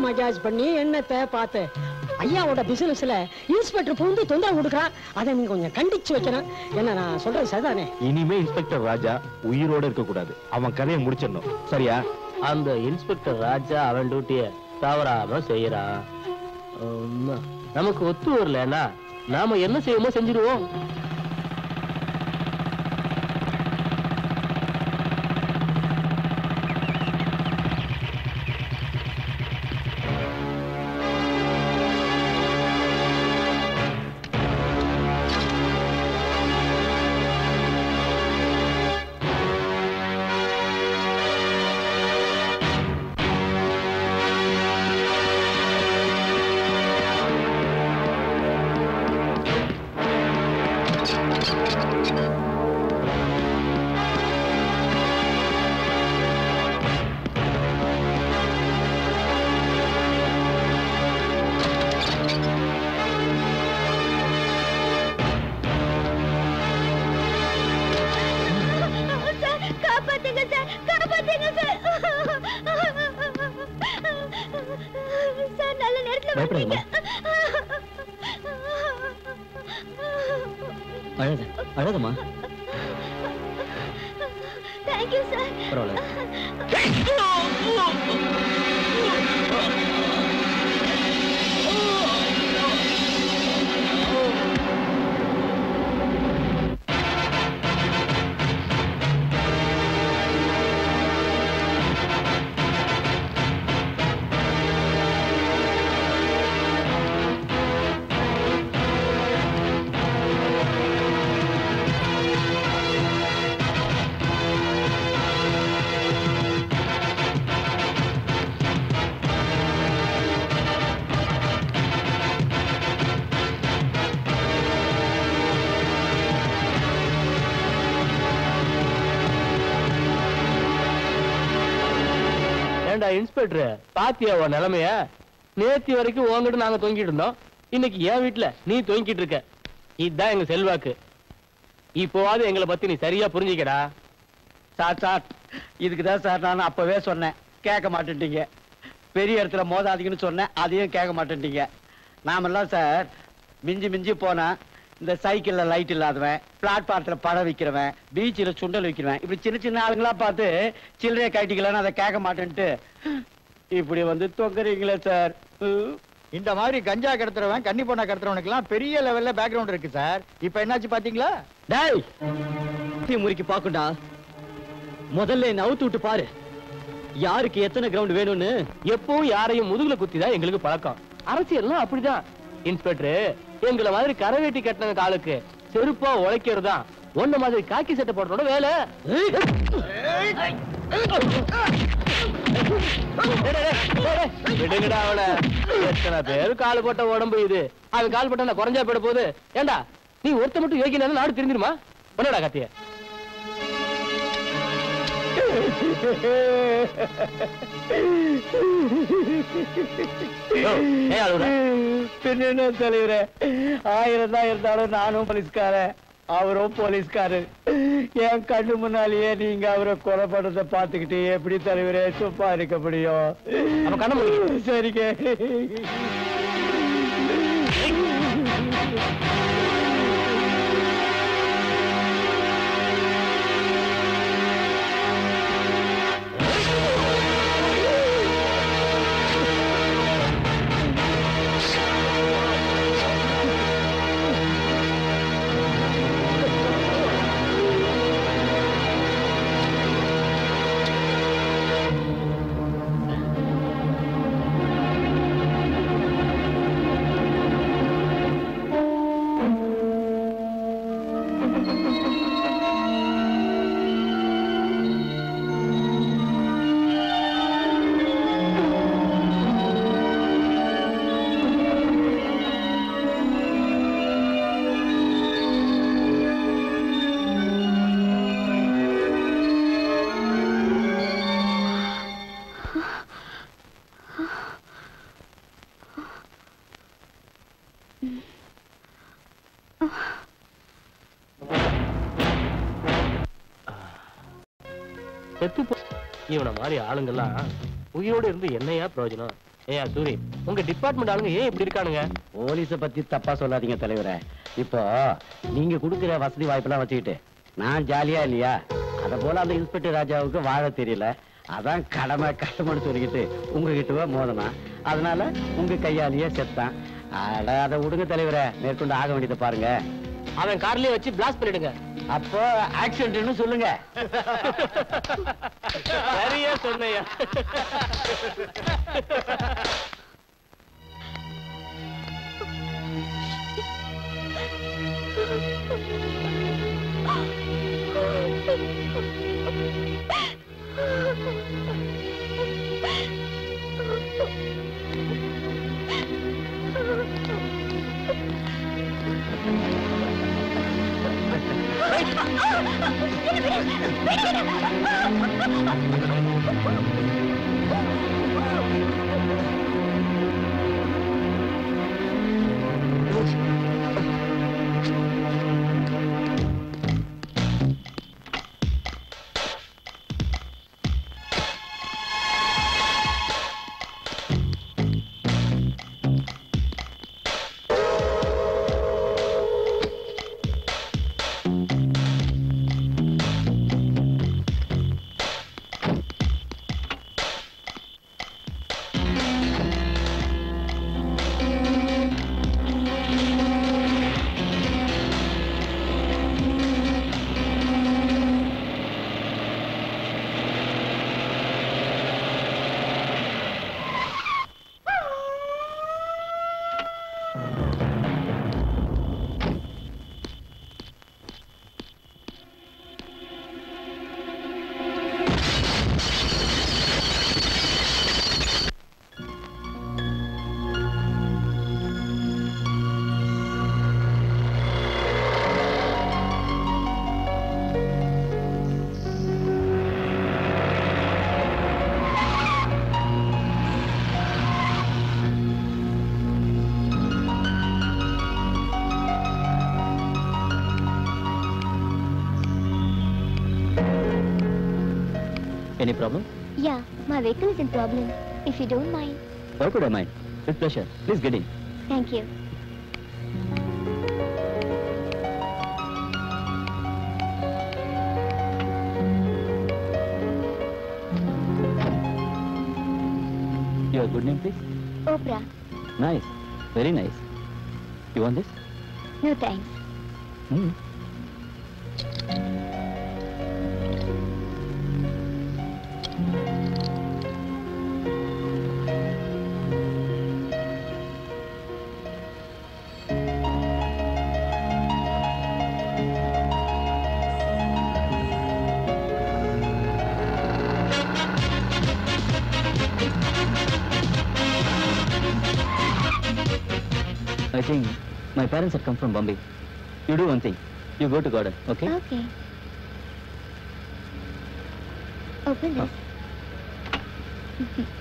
மஜாஜ் பண்ணி எண்ணத்தை பார்த்து ஐயாவோட பிசினஸ்ல இன்ஸ்பெக்டர் புகுந்து தொந்தரவு கொடுக்குறான் அதை நீங்க கொஞ்சம் கண்டிச்சு வைக்கணும் என்ன நான் சொல்றது சரிதானே இனிமே இன்ஸ்பெக்டர் ராஜா உயிரோட இருக்க கூடாது அவன் கதையை முடிச்சிடணும் சரியா அந்த இன்ஸ்பெக்டர் ராஜா அவன் டியூட்டிய தவறாம செய்யறான் உம், நமக்கு ஒத்து வரலன்னா நாம என்ன செய்யணுமோ செஞ்சிருவோம் சார் காப்பாத்துங்க சார் காப்பாத்துங்க சார் சார் நல்ல நேரத்துல வந்தீங்க அழாத அழாதம்மா தேங்க்யூ சார் பரவாயில்ல ஏண்டா இன்ஸ்பெக்டர் பாத்தியா உன் நிலைமைய நேத்தி வரைக்கும் உன்கிட்ட நாங்க தொங்கிட்டு இருந்தோம் இன்னைக்கு என் வீட்டுல நீ தொங்கிட்டு இருக்க இதுதான் எங்க செல்வாக்கு இப்போவாது எங்களை பத்தி நீ சரியா புரிஞ்சுக்கடா சார் சார் இதுக்கு தான் சார் நான் அப்பவே சொன்னேன் கேட்க மாட்டேன்ட்டீங்க பெரிய இடத்துல மோதாதீங்கன்னு சொன்னேன் அதையும் கேட்க மாட்டேன்ட்டீங்க நாமெல்லாம் சார் மிஞ்சி மிஞ்சி போனா இந்த சைக்கிள்ல லைட் இல்லாதவன் பிளாட்பாரத்துல பழம் விற்கிறவன் பீச்சில் சுண்டல் விற்கிறவன் இப்படி சின்ன சின்ன ஆளுங்களா பார்த்து சில்லறைய கட்டிக்கலன்னு அதை கேட்க மாட்டேன்ட்டு இப்படி வந்து தொங்குறீங்களே சார் இந்த மாதிரி கஞ்சா கடத்துறவன் கன்னி பொண்ணா கடத்துறவனுக்குலாம் பெரிய லெவல்ல பேக்ரவுண்ட் இருக்கு சார் இப்ப என்னாச்சு பாத்தீங்களா டேய் தீ முறுக்கி பாக்குண்டா முதல்ல என்ன அவுத்து விட்டு பாரு யாருக்கு எத்தனை கிரவுண்ட் வேணும்னு எப்பவும் யாரையும் முதுகுல குத்திதான் எங்களுக்கு பழக்கம் அரசியல்லாம் அப்படிதான் இன்ஸ்பெக்டர் எங்களை மாதிரி கரவேட்டி கட்டின காலுக்கு செருப்பா உழைக்கிறதுதான் ஒண்ணு மாதிரி காக்கி சட்டை போடுறதோட வேலை விடுங்கடா அவன எத்தனை பேர் கால் போட்ட உடம்பு இது அவன் கால் போட்டா குறைஞ்சா போயிட போகுது ஏண்டா நீ ஒருத்த மட்டும் யோகினா நாடு தெரிஞ்சிருமா பண்ணடா கத்திய ஏன் அழுகுற? பின்ன என்ன தலைவரே ஆயிரம் தான் இருந்தாலும் நானும் போலீஸ்காரன் அவரும் போலீஸ்காரு என் கண்ணு முன்னாலேயே நீங்க அவரை கொலை பண்றதை பார்த்துக்கிட்டு எப்படி தலைவரே சும்மா இருக்க முடியும் அப்ப கண்ணை மூடிக்க. சரிங்க செத்து போ இவனை மாதிரி ஆளுங்கெல்லாம் உயிரோட இருந்து என்னையா பிரயோஜனம் ஏயா சூரி உங்க டிபார்ட்மெண்ட் ஆளுங்க ஏன் இப்படி இருக்கானுங்க போலீஸ பத்தி தப்பா சொல்லாதீங்க தலைவரே இப்போ நீங்க கொடுக்குற வசதி வாய்ப்பெல்லாம் வச்சுக்கிட்டு நான் ஜாலியா இல்லையா அத போல அந்த இன்ஸ்பெக்டர் ராஜாவுக்கு வாழ தெரியல அதான் கடமை கஷ்டம்னு சொல்லிக்கிட்டு உங்ககிட்ட மோதனா அதனால உங்க கையாலேயே செத்தான் அட அதை விடுங்க தலைவரே மேற்கொண்டு ஆக வேண்டியதை பாருங்க அவன் கார்லயே வச்சு பிளாஸ்ட் பண்ணிடுங்க அப்போ ஆக்சிடென்ட்னு சொல்லுங்க சரியா சொன்னையா Any problem? Yeah, my vehicle is in problem. If you don't mind. Why could I mind? With pleasure. Please get in. Thank you. Your good name, please? Oprah. Nice. Very nice. You want this? No thanks. Hmm. I think my parents had come from Bombay. You do one thing. You go to garden, okay? Okay. Open this.